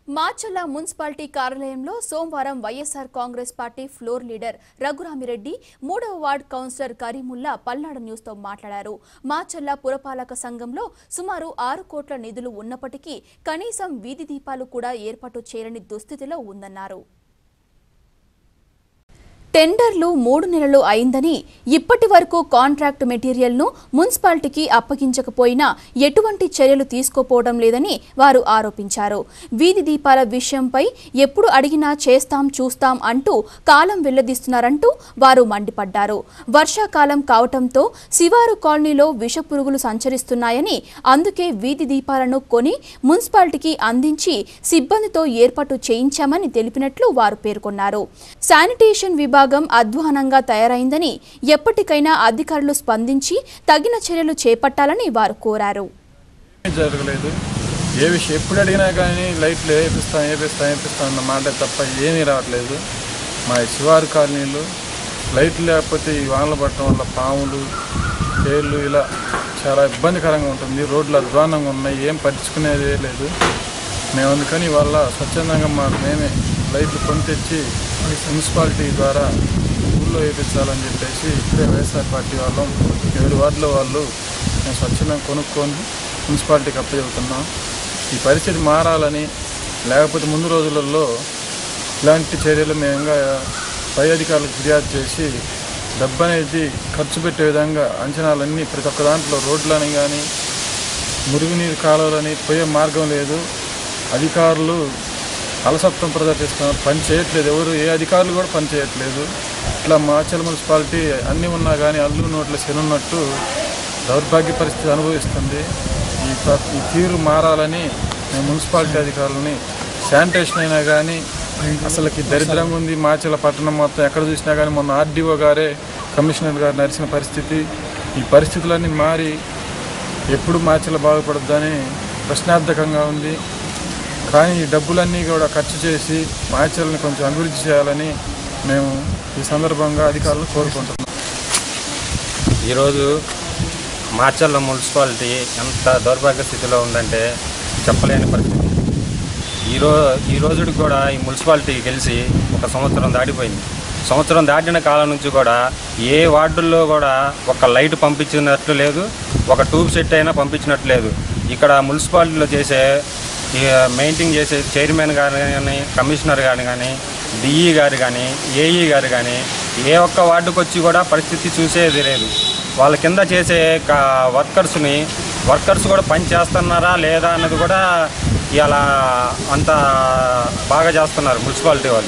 మాచల్ల municipality కార్యాలయంలో సోమవారం YSR Congress party floor leader Raghuramireddy మూడవ వార్డ్ కౌన్సిలర్ కరీముల్లా పల్నాడు న్యూస్తో మాట్లాడారు మాచల్ల పురపాలక సంఘంలో సుమారు ఆరు కోట్ల నిధులు ఉన్నప్పటికీ కనీసం వీధి దీపాలు కూడా ఏర్పాటు చేయని దుస్థితిలో ఉందన్నారు టెండర్లు మూడు నెలలు అయిందని ఇప్పటి వరకు కాంట్రాక్ట్ మెటీరియల్ను మున్సిపాలిటీకి అప్పగించకపోయినా ఎటువంటి చర్యలు తీసుకోపోవడం లేదని వారు ఆరోపించారు వీధి దీపాల విషయంపై ఎప్పుడు అడిగినా చేస్తాం చూస్తాం అంటూ కాలం వెల్లదీస్తున్నారంటూ వారు మండిపడ్డారు వర్షాకాలం కావటంతో శివారు కాలనీలో విషపురుగులు సంచరిస్తున్నాయని అందుకే వీధి దీపాలను కొని మున్సిపాలిటీకి అందించి సిబ్బందితో ఏర్పాటు చేయించామని తెలిపినట్లు వారు పేర్కొన్నారు శానిటేషన్ విభాగం అధ్వానంగా తయారైందని ఎప్పటికైనా అధికారులు స్పందించి తగిన చర్యలు చేపట్టాలని వారు కోరారు ఏమీ జరగలేదు ఏ విషయం ఎప్పుడు అడిగినా కానీ లైట్లు వేపిస్తాం వేపిస్తాం వేపిస్తాం అన్న మాట తప్ప ఏమీ రావట్లేదు మా శివారు కాలనీలు లైట్లు లేకపోతే ఈ వానలు పడటం వల్ల పాములు తేళ్ళు ఇలా చాలా ఇబ్బందికరంగా ఉంటుంది రోడ్లు అధ్వానంగా ఉన్నాయి ఏం పట్టించుకునేది లేదు మేము అందుకని వాళ్ళ స్వచ్ఛందంగా మాకు మేమే లైట్లు కొని తెచ్చి మున్సిపాలిటీ ద్వారా ఊళ్ళో వేయించాలని చెప్పేసి ఇప్పుడే వైఎస్ఆర్ పార్టీ వాళ్ళం ఏడు వార్డులో వాళ్ళు మేము స్వచ్ఛందంగా కొనుక్కొని మున్సిపాలిటీకి అప్పచెబుతున్నాం ఈ పరిస్థితి మారాలని లేకపోతే ముందు రోజులలో ఇలాంటి చర్యలు మేము ఇంకా పై అధికారులకు ఫిర్యాదు చేసి డబ్బు అనేది ఖర్చు పెట్టే విధంగా అంచనాలన్నీ ప్రతి ఒక్క దాంట్లో రోడ్లని కానీ మురుగునీరు కాలువలని పోయే మార్గం లేదు అధికారులు అలసత్వం ప్రదర్శిస్తున్నారు పని చేయట్లేదు ఎవరు ఏ అధికారులు కూడా పని చేయట్లేదు ఇట్లా మాచల్ మున్సిపాలిటీ అన్నీ ఉన్నా కానీ అల్లు నోట్ల శనున్నట్టు దౌర్భాగ్య పరిస్థితి అనుభవిస్తుంది ఈ ప్ర- ఈ తీరు మారాలని మేము మున్సిపాలిటీ అధికారులని శానిటేషన్ అయినా కానీ అసలుకి దరిద్రంగా ఉంది మాచల పట్టణం మొత్తం ఎక్కడ చూసినా కానీ మొన్న ఆర్డీఓ గారే కమిషనర్ గారు నడిచిన పరిస్థితి ఈ పరిస్థితులన్నీ మారి ఎప్పుడు మాచల బాగుపడద్దని ప్రశ్నార్థకంగా ఉంది కానీ ఈ డబ్బులన్నీ కూడా ఖర్చు చేసి మాచల్ని కొంచెం అభివృద్ధి చేయాలని మేము ఈ సందర్భంగా అధికారులు కోరుకుంటున్నాం ఈరోజు మాచల్ల మున్సిపాలిటీ ఎంత దౌర్భాగ్య స్థితిలో ఉందంటే చెప్పలేని పరిస్థితి ఈరో ఈ రోజుకి కూడా ఈ మున్సిపాలిటీ గెలిచి ఒక సంవత్సరం దాటిపోయింది సంవత్సరం దాటిన కాలం నుంచి కూడా ఏ వార్డుల్లో కూడా ఒక లైట్ పంపించినట్లు లేదు ఒక ట్యూబ్ సెట్ అయినా పంపించినట్లు లేదు ఇక్కడ మున్సిపాలిటీలో చేసే ఈ మెయింటైన్ చేసే చైర్మన్ గారు కానీ కమిషనర్ గారు కానీ డిఈ గారు కానీ ఏఈ గారు కానీ ఏ ఒక్క వార్డుకు వచ్చి కూడా పరిస్థితి చూసేది లేదు వాళ్ళ కింద చేసే క- వర్కర్స్ని వర్కర్స్ కూడా పని చేస్తున్నారా లేదా అన్నది కూడా ఇలా అంత బాగా చేస్తున్నారు మున్సిపాలిటీ వాళ్ళు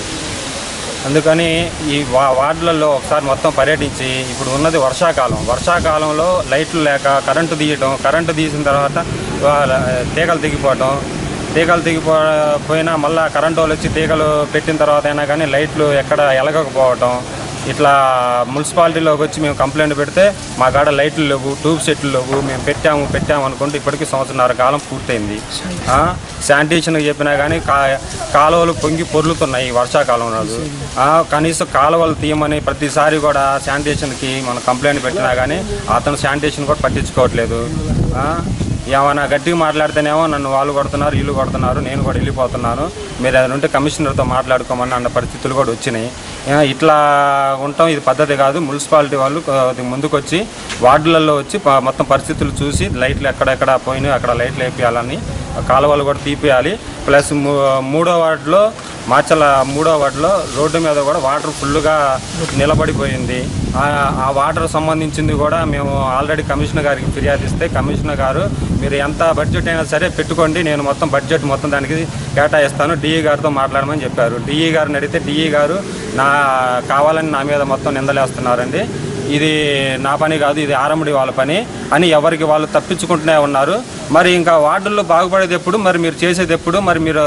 అందుకని ఈ వా వార్డులలో ఒకసారి మొత్తం పర్యటించి ఇప్పుడు ఉన్నది వర్షాకాలం వర్షాకాలంలో లైట్లు లేక కరెంటు తీయటం కరెంటు తీసిన తర్వాత వా- తీగలు తెగిపోవటం తీగలు తెగిపో పోయినా మళ్ళీ కరెంటు వాళ్ళు వచ్చి తీగలు పెట్టిన తర్వాత అయినా కానీ లైట్లు ఎక్కడ ఎలగకపోవటం ఇట్లా మున్సిపాలిటీలోకి వచ్చి మేము కంప్లైంట్ పెడితే మా కాడ లైట్లు లేవు ట్యూబ్ సెట్లు లేవు మేము పెట్టాము పెట్టాము అనుకుంటే ఇప్పటికీ సంవత్సరన్నర కాలం పూర్తయింది ఆ, శానిటేషన్కి చెప్పినా కానీ కా కాలువలు పొంగి పొర్లుతున్నాయి ఈ వర్షాకాలం రోజు ఆ, కనీసం కాలువలు తీయమని ప్రతిసారి కూడా శానిటేషన్కి మనం కంప్లైంట్ పెట్టినా కానీ అతను శానిటేషన్ కూడా పట్టించుకోవట్లేదు ఆ, ఏమైనా గట్టిగా మాట్లాడితేనేమో నన్ను వాళ్ళు కొడుతున్నారు వీళ్ళు కొడుతున్నారు నేను కూడా వెళ్ళిపోతున్నాను మీరు ఏదైనా ఉంటే కమిషనర్తో మాట్లాడుకోమని అన్న పరిస్థితులు కూడా వచ్చినాయి ఆ, ఇట్లా ఉండటం ఇది పద్ధతి కాదు మున్సిపాలిటీ వాళ్ళు కొద్దిగా ముందుకొచ్చి వార్డులలో వచ్చి ప- మొత్తం పరిస్థితులు చూసి లైట్లు ఎక్కడెక్కడ పోయినాయి అక్కడ లైట్లు వేపియాలని కాలువలు కూడా తీపియాలి ప్లస్ మూ- మూడో వార్డులో మాచల మూడో వార్డులో రోడ్డు మీద కూడా వాటర్ ఫుల్గా నిలబడిపోయింది ఆ- ఆ వాటర్ సంబంధించింది కూడా మేము ఆల్రెడీ కమిషనర్ గారికి ఫిర్యాదు ఇస్తే కమిషనర్ గారు మీరు ఎంత బడ్జెట్ అయినా సరే పెట్టుకోండి నేను మొత్తం బడ్జెట్ మొత్తం దానికి కేటాయిస్తాను డిఈ గారితో మాట్లాడమని చెప్పారు డిఈ గారిని అడిగితే డిఈ గారు నా కావాలని నా మీద మొత్తం నిందలేస్తున్నారండి ఇది నా పని కాదు ఇది ఆరముడి వాళ్ళ పని అని ఎవరికి వాళ్ళు తప్పించుకుంటూనే ఉన్నారు మరి ఇంకా వార్డుల్లో బాగుపడేది ఎప్పుడు మరి మీరు చేసేది ఎప్పుడు మరి మీరు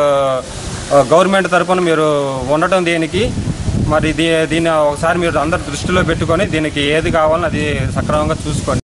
ఆ, గవర్నమెంట్ తరపున మీరు ఉండటం దేనికి మరి దీ దీన్ని ఒకసారి మీరు అందరు దృష్టిలో పెట్టుకొని దీనికి ఏది కావాలో అది సక్రమంగా చూసుకోండి